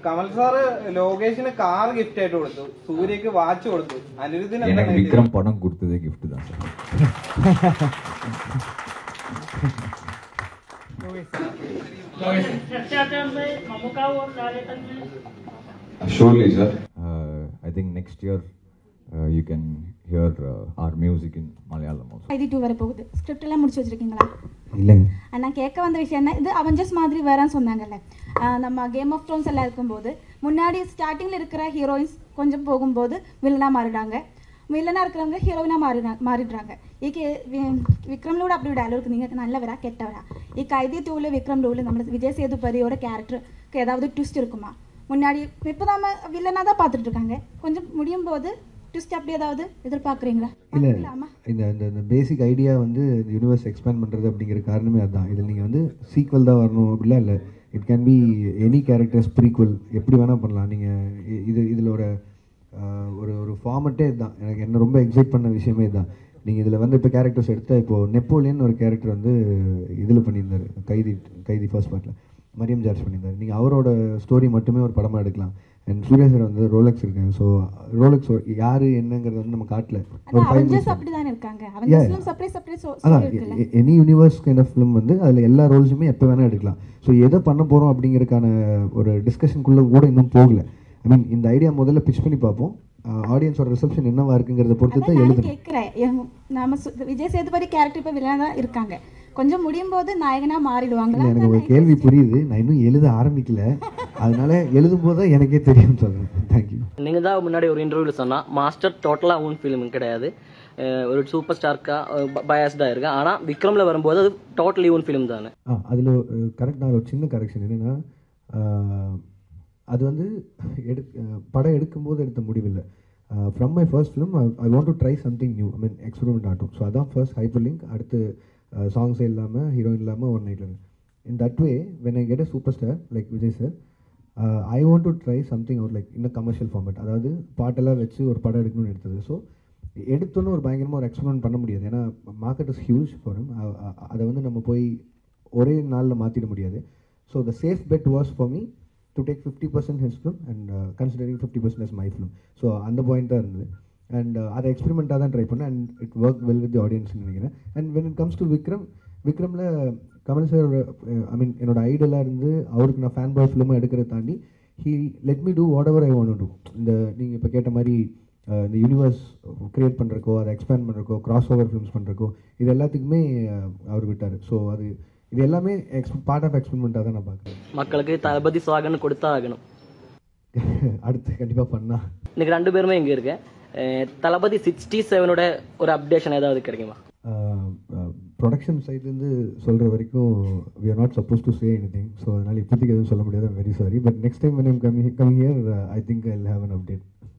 Kamal sir ലോകേഷിന് car gift ആയിട്ട് കൊടുത്തു സൂര്യക്ക് വാച്ച് കൊടുത്തു അനിരുദ്ധിന് எனக்கு എന്താണ് விக்ரம் படம் கொடுத்ததே gift தான் சார் भ्रष्टाचार में ममुका और लालेटन में Surely, sir. Uh, I think next year uh, you can hear uh, our music in Malayalam also. ஐடி டூ வர போகுது ஸ்கிரிப்ட் எல்லாம் முடிச்சு வச்சிருக்கீங்களா இல்லைங்க ஆ, நான் கேட்க வந்த விஷயம் என்ன இது அவெஞ்சர்ஸ் மாதிரி வேறன்னு சொன்னாங்கல்ல ஆ, நம்ம கேம் ஆஃப் த்ரோன்ஸ் எல்லாம் இருக்கும்போது முன்னாடி ஸ்டார்டிங்கில் இருக்கிற ஹீரோயின்ஸ் கொஞ்சம் போகும்போது வில்லனாக மாறிடாங்க வில்லனாக இருக்கிறவங்க ஹீரோயினாக மாறினா மாறிடுறாங்க ഈ വിക്രമിലൂടെ அப்படி ഡയലോഗ് നിങ്ങൾക്ക് நல்லவரா கெட்டவரா ഈ கைதி டூவில் விக்ரம் டூவில் நம்ம விஜய் சேதுபதியோட கேரக்டருக்கு ஏதாவது ட்விஸ்ட் இருக்குமா முன்னாடி இப்போ நம்ம வில்லனாக தான் பார்த்துட்டு இருக்காங்க கொஞ்சம் முடியும் போது ட்விஸ்ட் அப்படி ஏதாவது எதிர்பார்க்குறீங்களா இல்லை பார்க்கலாமா இந்த இந்த இந்த பேசிக் ஐடியா வந்து இந்த யூனிவர்ஸ் எக்ஸ்பேண்ட் பண்ணுறது அப்படிங்கிற காரணமே அதுதான் இதில் நீங்கள் வந்து சீக்வல் தான் வரணும் அப்படிலாம் இல்லை it can be any characters prequel எப்படி வேணால் பண்ணலாம் நீங்கள் இது இதில் ஒரு ஆஹ், ஒரு ஒரு ஃபார்மட்டே இதுதான் எனக்கு என்ன ரொம்ப எக்ஸைட் பண்ண விஷயமே இதுதான் நீங்கள் இதில் வந்து இப்போ கேரக்டர்ஸ் எடுத்தால் இப்போது நெப்போலியன் ஒரு கேரக்டர் வந்து இதில் பண்ணியிருந்தார் கைதி கைதி ஃபர்ஸ்ட் பார்ட்டில் மரியம் ஜார்ஜ் பண்ணியிருந்தார் நீங்கள் அவரோட ஸ்டோரி மட்டுமே ஒரு படமாக எடுக்கலாம் அண்ட் சூர்யா சார் வந்து ரோலெக்ஸ் இருக்காங்க ஸோ ரோலெக்ஸ் யார் என்னங்கிறது வந்து நம்ம காட்டல ஒரு அதான் ஃபைவ் அவெஞ்சர்ஸ் அப்படி தானே இருக்காங்க அவெஞ்சர்ஸ்லும் செப்பரேட் செப்பரேட் அதான் ஸ்டோரி இருக்குல்ல any universe kind of film வந்து அதில் எல்லா ரோல்ஸுமே எப்போ வேணால் எடுக்கலாம் ஸோ எதை பண்ண போகிறோம் அப்படிங்கறதுக்கான ஒரு டிஸ்கஷனுக்குள்ளே கூட இன்னும் போகல ஐ மீன் இந்த ஐடியா முதல்ல பிச் பண்ணி பார்ப்போம் ஆடியன்ஸோட ரிசப்ஷன் என்னவா இருக்குங்கிறத பொறுத்து அதான் தான் நானும் எழுதணும் கேட்கிறேன் எம்- நம்ம சு- விஜய் சேதுபதி கேரக்டர் இப்போ வில்லனா தான் இருக்காங்க கொஞ்சம் முடியும் போது நாயகனா மாறிடுவாங்களா இல்லை எனக்கு ஒரு கேள்வி புரியுது நான் இன்னும் எழுத ஆரம்பிக்கல அதனால எழுதும் போது தான் எனக்கே தெரியும்னு சொல்கிறேன் தேங்க்யூ நீங்கள் தான் முன்னாடி ஒரு இன்டர்வியூவில் சொன்னால் மாஸ்டர் டோட்டலாக உன் ஃபிலிம் கிடையாது அஹ் ஒரு சூப்பர் ஸ்டார்க்கா பயாஸ்டாக இருக்கு ஆனால் விக்ரமில் வரும்போது அது டோட்டலி உன் ஃபிலிம் தானே ஆ அதில் கரெக்டாக ஒரு சின்ன கரெக்ஷன் என்னென்னா அது வந்து எடு அஹ் படம் எடுக்கும்போது எடுத்த முடிவில்லை from my first film I want to try something new I mean experiment ஆட்டும் ஸோ அதான் ஃபர்ஸ்ட் ஹைப்பர் லிங்க் அடுத்து சாங்ஸே இல்லாமல் ஹீரோயின் இல்லாமல் ஒன் நைட்டில் in that way when I get a super star like Vijay sir I want to try something out like இன்னும் commercial format அதாவது பாட்டெல்லாம் வச்சு ஒரு படம் எடுக்கணும்னு எடுத்தது ஸோ எடுத்தோன்னு ஒரு பயங்கரமாக ஒரு எக்ஸ்பெரிமெண்ட் பண்ண முடியாது ஏன்னா மார்க்கெட் இஸ் ஹியூஜ் ஃபார் அதை வந்து நம்ம போய் ஒரே நாளில் மாற்றிட முடியாது so the safe bet was for me to take fifty percent his film and considering fifty percent is my film so அந்த பாயிண்ட் தான் இருந்தது அண்ட் அதை எக்ஸ்பெரிமெண்ட்டாக தான் ட்ரை பண்ணேன் and it work well with audience நினைக்கிறேன் and when it comes to Vikram விக்ரமில் Kamal sir I mean என்னோட ஐடலாக இருந்து அவருக்கு நான் ஃபேன் பாய் ஃபிலிமாக எடுக்கிறத தாண்டி he let me do whatever I want to இந்த நீங்கள் இப்போ கேட்ட மாதிரி அஹ், இந்த யூனிவர்ஸ் க்ரியேட் பண்ணுறக்கோ அதை எக்ஸ்பேண்ட் பண்ணுறக்கோ கிராஸ் ஓவர் ஃபிலிம்ஸ் பண்ணுறக்கோ இது எல்லாத்துக்குமே அஹ், அவர் விட்டார் ஸோ அது இது எல்லாமே எக்ஸ் பார்ட் ஆஃப் எக்ஸ்பெரிமெண்ட்டாக தான் நான் பார்க்குறேன் மக்களுக்கு தளபதி சாகன்னு கொடுத்தா ஆகணும் அடுத்து கண்டிப்பாக பண்ணால் இன்னைக்கு ரெண்டு பேருமே இங்கே இருக்கு அஹ் தளபதி சிக்ஸ்டி செவனோட ஒரு அப்டேஷன் ஏதாவது கிடைக்குமா ப்ரொடக்ஷன் சைட்லேருந்து சொல்கிற வரைக்கும் we are not suppose to say anything so அதனால் இப்போதைக்கு எதுவும் சொல்ல முடியாது very sorry but next time when I'm coming coming here uh, I think I'll have an update